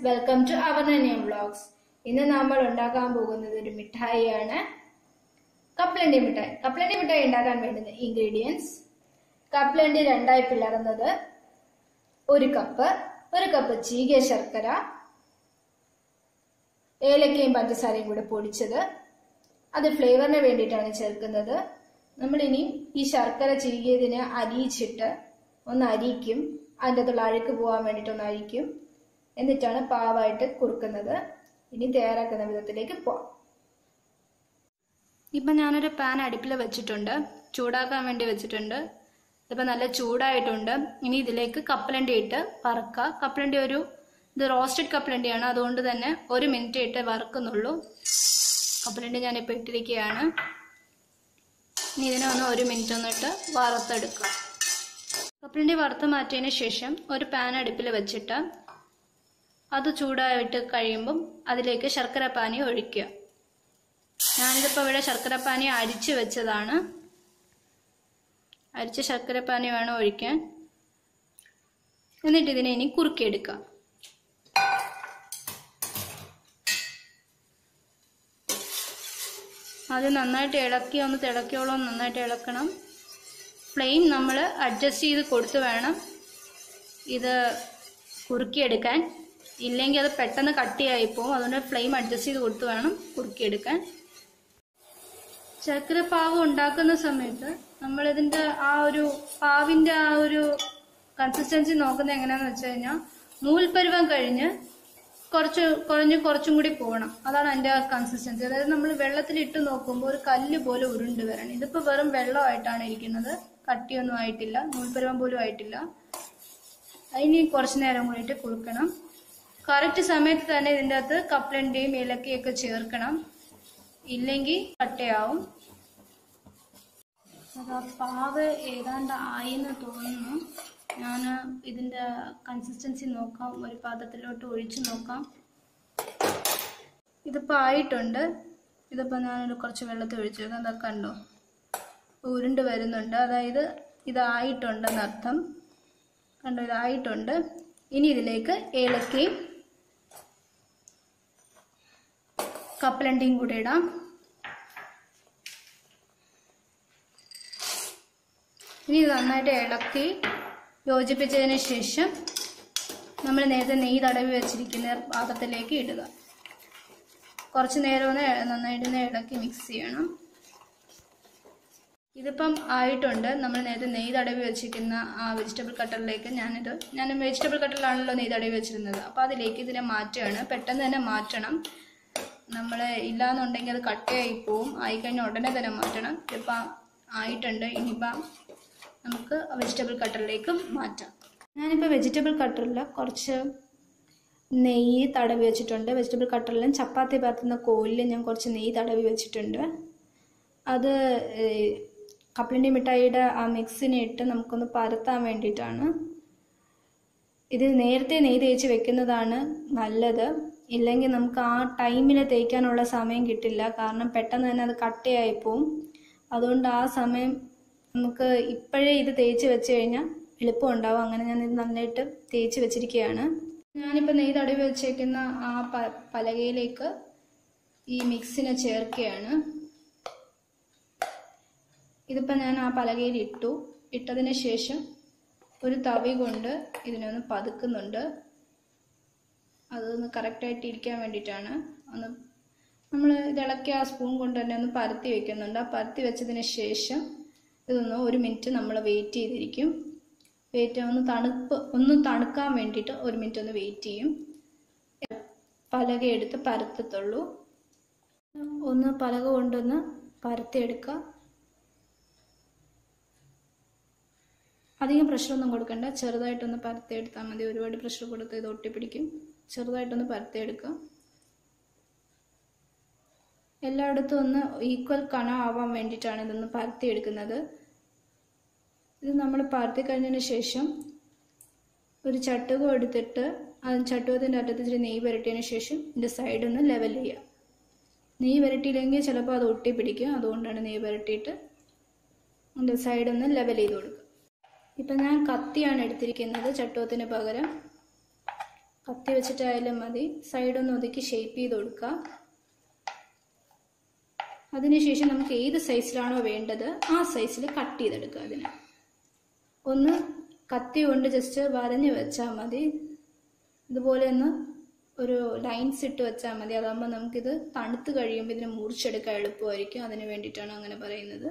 welcome to അവനന്യം vlogs ഇന്ന് നമ്മൾ ഉണ്ടാക്കാൻ പോകുന്നത് ഒരു മിഠായിയാണ് കപ്പലണ്ടി മിഠായി കപ്പലണ്ടി മിഠായി ഉണ്ടാക്കാൻ വേണ്ടുന്ന ഇൻഗ്രീഡിയൻസ് കപ്പലണ്ടി രണ്ടായി പിളർന്നത് ഒരു കപ്പ് ഒരു കപ്പ് ചീകിയ ശർക്കര ഏലക്കയും പഞ്ചസാരയും കൂടെ പൊടിച്ചത് അത് ഫ്ലേവറിന് വേണ്ടിയിട്ടാണ് ചേർക്കുന്നത് നമ്മളിനി ഈ ശർക്കര ചീകിയതിനെ അരിയിച്ചിട്ട് ഒന്ന് അരിയിക്കും അതിൻ്റെ അകത്തുള്ള അഴുക്ക് പോകാൻ വേണ്ടിയിട്ട് ഒന്ന് അരിക്കും എന്നിട്ടാണ് പാവായിട്ട് കുറുക്കുന്നത് ഇനി തയ്യാറാക്കുന്ന വിധത്തിലേക്ക് പോവാം ഇപ്പം ഞാനൊരു പാൻ അടുപ്പിൽ വെച്ചിട്ടുണ്ട് ചൂടാക്കാൻ വേണ്ടി വെച്ചിട്ടുണ്ട് ഇപ്പം നല്ല ചൂടായിട്ടുണ്ട് ഇനി ഇതിലേക്ക് കപ്പലണ്ടി ഇട്ട് വറുക്കുക കപ്പലണ്ടി ഒരു ഇത് റോസ്റ്റഡ് കപ്പലണ്ടിയാണ് അതുകൊണ്ട് തന്നെ ഒരു മിനിറ്റ് ഇട്ട് വറുക്കുന്നുള്ളൂ കപ്പലണ്ടി ഞാനിപ്പോൾ ഇട്ടിരിക്കുകയാണ് ഇനി ഇതിനെ ഒന്ന് ഒരു മിനിറ്റ് ഒന്നിട്ട് വറുത്തെടുക്കുക കപ്പലണ്ടി വറുത്ത് മാറ്റിയതിന് ശേഷം ഒരു പാൻ അടുപ്പിൽ വെച്ചിട്ട് അത് ചൂടായിട്ട് കഴിയുമ്പം അതിലേക്ക് ശർക്കര പാനി ഒഴിക്കുക ഞാനിതിപ്പോൾ ഇവിടെ ശർക്കര പാനി അരിച്ച് വെച്ചതാണ് അരിച്ച ശർക്കര പാനി വേണം ഒഴിക്കാൻ എന്നിട്ട് ഇതിനെ ഇനി കുറുക്കിയെടുക്കാം അത് നന്നായിട്ട് ഇളക്കി ഒന്ന് തിളക്കിയോളം നന്നായിട്ട് ഇളക്കണം ഫ്ലെയിം നമ്മൾ അഡ്ജസ്റ്റ് ചെയ്ത് കൊടുത്ത് വേണം ഇത് കുറുക്കിയെടുക്കാൻ ഇല്ലെങ്കിൽ അത് പെട്ടെന്ന് കട്ടിയായി പോകും അതുകൊണ്ട് ഫ്ലെയിം അഡ്ജസ്റ്റ് ചെയ്ത് കൊടുത്ത് വേണം കുറുക്കിയെടുക്കാൻ ശർക്കര പാവ് ഉണ്ടാക്കുന്ന സമയത്ത് നമ്മളിതിൻ്റെ ആ ഒരു പാവിൻ്റെ ആ ഒരു കൺസിസ്റ്റൻസി നോക്കുന്നത് എങ്ങനെയാണെന്ന് വെച്ച് കഴിഞ്ഞാൽ നൂൽപ്പരുവം കഴിഞ്ഞ് കുറച്ച് കുറഞ്ഞ് കുറച്ചും കൂടി പോകണം അതാണ് അതിൻ്റെ ആ കൺസിസ്റ്റൻസി അതായത് നമ്മൾ വെള്ളത്തിൽ ഇട്ട് നോക്കുമ്പോൾ ഒരു കല്ല് പോലെ ഉരുണ്ട് വരണം ഇതിപ്പോൾ വെറും വെള്ളമായിട്ടാണ് ഇരിക്കുന്നത് കട്ടിയൊന്നും ആയിട്ടില്ല നൂൽപ്പരുവം പോലും ആയിട്ടില്ല അതിന് കുറച്ച് നേരം കൂടിയിട്ട് കുറുക്കണം കറക്റ്റ് സമയത്ത് തന്നെ ഇതിൻ്റെ അകത്ത് കപ്പലണ്ടിയും ഏലക്കയൊക്കെ ചേർക്കണം ഇല്ലെങ്കിൽ കട്ടയാവും അതാ പാവ് ഏതാണ്ട് ആയെന്ന് തോന്നുന്നു ഞാൻ ഇതിൻ്റെ കൺസിസ്റ്റൻസി നോക്കാം ഒരു പാത്രത്തിലോട്ട് ഒഴിച്ച് നോക്കാം ഇതിപ്പോൾ ആയിട്ടുണ്ട് ഇതിപ്പോൾ ഞാനൊരു കുറച്ച് വെള്ളത്തിൽ ഒഴിച്ചു അതൊക്കെ കണ്ടോ ഉരുണ്ട് വരുന്നുണ്ട് അതായത് ഇതായിട്ടുണ്ടെന്നർത്ഥം കണ്ടോ ഇതായിട്ടുണ്ട് ഇനി ഇതിലേക്ക് ഏലക്കയും കപ്പലണ്ടിയും കൂടെ ഇടാം ഇനി ഇത് നന്നായിട്ട് ഇളക്കി യോജിപ്പിച്ചതിന് ശേഷം നമ്മൾ നേരത്തെ നെയ്യ് തടവി വെച്ചിരിക്കുന്ന പാത്രത്തിലേക്ക് ഇടുക കുറച്ച് നേരം ഒന്ന് നന്നായിട്ട് ഒന്ന് ഇളക്കി മിക്സ് ചെയ്യണം ഇതിപ്പം ആയിട്ടുണ്ട് നമ്മൾ നേരത്തെ നെയ്യ് തടവി വെച്ചിരിക്കുന്ന ആ വെജിറ്റബിൾ കട്ടറിലേക്ക് ഞാനിത് ഞാൻ വെജിറ്റബിൾ കട്ടറിലാണല്ലോ നെയ്യ് തടവി വെച്ചിരുന്നത് അപ്പോൾ അതിലേക്ക് ഇതിനെ മാറ്റുകയാണ് പെട്ടെന്ന് തന്നെ മാറ്റണം നമ്മൾ ഇല്ലാന്നുണ്ടെങ്കിൽ അത് കട്ടയായി പോവും ആയിക്കഴിഞ്ഞാൽ ഉടനെ തന്നെ മാറ്റണം ഇപ്പം ആയിട്ടുണ്ട് ഇനിയിപ്പം നമുക്ക് വെജിറ്റബിൾ കട്ടറിലേക്ക് മാറ്റാം ഞാനിപ്പോൾ വെജിറ്റബിൾ കട്ടറിൽ കുറച്ച് നെയ്യ് തടവി വെച്ചിട്ടുണ്ട് വെജിറ്റബിൾ കട്ടറിലും ചപ്പാത്തി പരത്തുന്ന കോലിലും ഞാൻ കുറച്ച് നെയ്യ് തടവി വെച്ചിട്ടുണ്ട് അത് കപ്പലണ്ടി മിഠായിയുടെ ആ മിക്സിനെ ഇട്ട് നമുക്കൊന്ന് പരത്താൻ വേണ്ടിയിട്ടാണ് ഇത് നേരത്തെ നെയ്യ് തേച്ച് വെക്കുന്നതാണ് നല്ലത് ഇല്ലെങ്കിൽ നമുക്ക് ആ ടൈമിൽ തേക്കാനുള്ള സമയം കിട്ടില്ല കാരണം പെട്ടെന്ന് തന്നെ അത് കട്ടയായി പോവും അതുകൊണ്ട് ആ സമയം നമുക്ക് ഇപ്പോഴേ ഇത് തേച്ച് വെച്ച് കഴിഞ്ഞാൽ എളുപ്പം ഉണ്ടാവും അങ്ങനെ ഞാൻ ഇത് നന്നായിട്ട് തേച്ച് വെച്ചിരിക്കുകയാണ് ഞാനിപ്പോൾ നെയ്യ് തടവി വെച്ചേക്കുന്ന ആ പ പലകയിലേക്ക് ഈ മിക്സിനെ ചേർക്കുകയാണ് ഇതിപ്പോൾ ഞാൻ ആ പലകയിൽ ഇട്ടു ഇട്ടതിന് ശേഷം ഒരു തവി കൊണ്ട് ഇതിനെ ഒന്ന് പതുക്കുന്നുണ്ട് അതൊന്ന് കറക്റ്റായിട്ട് ഇരിക്കാൻ വേണ്ടിയിട്ടാണ് ഒന്ന് നമ്മൾ ഇതിളക്കി ആ സ്പൂൺ കൊണ്ട് തന്നെ ഒന്ന് പരത്തി വെക്കുന്നുണ്ട് ആ പരത്തി വെച്ചതിന് ശേഷം ഇതൊന്ന് ഒരു മിനിറ്റ് നമ്മൾ വെയിറ്റ് ചെയ്തിരിക്കും വെയിറ്റ് ഒന്ന് തണുപ്പ് ഒന്ന് തണുക്കാൻ വേണ്ടിയിട്ട് ഒരു മിനിറ്റ് ഒന്ന് വെയിറ്റ് ചെയ്യും പലക എടുത്ത് പരത്തത്തുള്ളൂ ഒന്ന് പലക കൊണ്ടൊന്ന് പരത്തിയെടുക്കുക അധികം പ്രഷറൊന്നും കൊടുക്കണ്ട ചെറുതായിട്ടൊന്ന് പരത്തിയെടുത്താൽ മതി ഒരുപാട് പ്രഷർ കൊടുത്ത് ഇത് ഒട്ടിപ്പിടിക്കും ചെറുതായിട്ടൊന്ന് പരത്തിയെടുക്കുക എല്ലായിടത്തും ഒന്ന് ഈക്വൽ കണം ആവാൻ വേണ്ടിയിട്ടാണ് ഇതൊന്ന് പരത്തിയെടുക്കുന്നത് ഇത് നമ്മൾ പരത്തി കഴിഞ്ഞതിന് ശേഷം ഒരു ചട്ടുകം എടുത്തിട്ട് ആ ചട്ടുകത്തിൻ്റെ അറ്റത്ത് ഇച്ചിരി നെയ്യ് പുരട്ടിയതിന് ശേഷം ഇതിൻ്റെ സൈഡിൽ നിന്ന് ലെവൽ ചെയ്യുക നെയ്യ് പുരട്ടിയില്ലെങ്കിൽ ചിലപ്പോൾ അത് ഒട്ടിപ്പിടിക്കും അതുകൊണ്ടാണ് നെയ്യ് പുരട്ടിയിട്ട് അതിൻ്റെ സൈഡിൽ നിന്ന് ലെവൽ ചെയ്ത് കൊടുക്കുക ഇപ്പം ഞാൻ കത്തിയാണ് എടുത്തിരിക്കുന്നത് ചട്ടുവത്തിന് പകരം കത്തി വെച്ചിട്ടായാലും മതി സൈഡൊന്ന് ഒതുക്കി ഷേപ്പ് ചെയ്ത് കൊടുക്കുക അതിനുശേഷം നമുക്ക് ഏത് സൈസിലാണോ വേണ്ടത് ആ സൈസിൽ കട്ട് ചെയ്തെടുക്കുക അതിന് ഒന്ന് കത്തി കൊണ്ട് ജസ്റ്റ് വരഞ്ഞ് വെച്ചാൽ മതി ഇതുപോലെ ഒന്ന് ഒരു ലൈൻസ് ഇട്ട് വെച്ചാൽ മതി അതാകുമ്പോൾ നമുക്കിത് തണുത്ത് കഴിയുമ്പോൾ ഇതിനെ മുറിച്ചെടുക്കാൻ എളുപ്പമായിരിക്കും അതിന് വേണ്ടിയിട്ടാണ് അങ്ങനെ പറയുന്നത്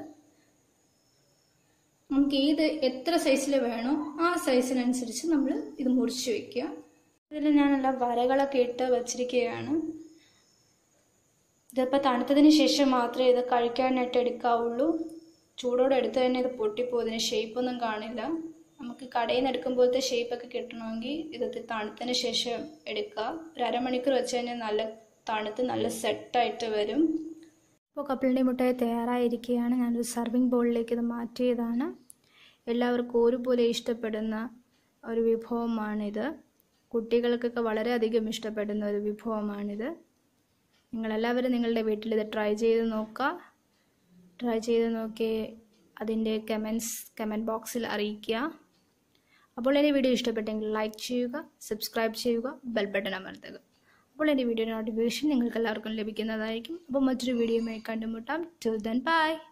നമുക്ക് ഏത് എത്ര സൈസിൽ വേണോ ആ സൈസിനനുസരിച്ച് നമ്മൾ ഇത് മുറിച്ച് വെക്കുക ഇതിൽ ഞാനുള്ള വരകളൊക്കെ ഇട്ട് വച്ചിരിക്കുകയാണ് ഇതിപ്പോൾ തണുത്തതിന് ശേഷം മാത്രമേ ഇത് കഴിക്കാനായിട്ട് എടുക്കാവുള്ളൂ ചൂടോടെ എടുത്ത് തന്നെ ഇത് പൊട്ടിപ്പോകും ഷേപ്പൊന്നും കാണില്ല നമുക്ക് കടയിൽ നിന്ന് എടുക്കുമ്പോഴത്തെ ഷേപ്പൊക്കെ കിട്ടണമെങ്കിൽ ഇത് തണുത്തതിന് ശേഷം എടുക്കുക ഒരു അരമണിക്കൂർ വെച്ച് കഴിഞ്ഞാൽ നല്ല തണുത്ത് നല്ല സെറ്റായിട്ട് വരും ഇപ്പോൾ കപ്പിളിൻ്റെ മുട്ടായി തയ്യാറായിരിക്കുകയാണ് ഞാനൊരു സർവിങ് ബോളിലേക്ക് ഇത് മാറ്റിയതാണ് എല്ലാവർക്കും ഒരുപോലെ ഇഷ്ടപ്പെടുന്ന ഒരു വിഭവമാണിത് കുട്ടികൾക്കൊക്കെ വളരെയധികം ഇഷ്ടപ്പെടുന്ന ഒരു വിഭവമാണിത് നിങ്ങളെല്ലാവരും നിങ്ങളുടെ വീട്ടിൽ ഇത് ട്രൈ ചെയ്ത് നോക്കുക ട്രൈ ചെയ്ത് നോക്കി അതിൻ്റെ കമൻസ് കമൻറ്റ് ബോക്സിൽ അറിയിക്കുക അപ്പോൾ എൻ്റെ വീഡിയോ ഇഷ്ടപ്പെട്ടെങ്കിൽ ലൈക്ക് ചെയ്യുക സബ്സ്ക്രൈബ് ചെയ്യുക ബെൽ ബട്ടൺ അമർത്തുക അപ്പോൾ എൻ്റെ വീഡിയോ നോട്ടിഫിക്കേഷൻ നിങ്ങൾക്ക് എല്ലാവർക്കും ലഭിക്കുന്നതായിരിക്കും അപ്പോൾ മറ്റൊരു വീഡിയോയുമായി കണ്ടുമുട്ടാം ടിൽ ദെൻ ബൈ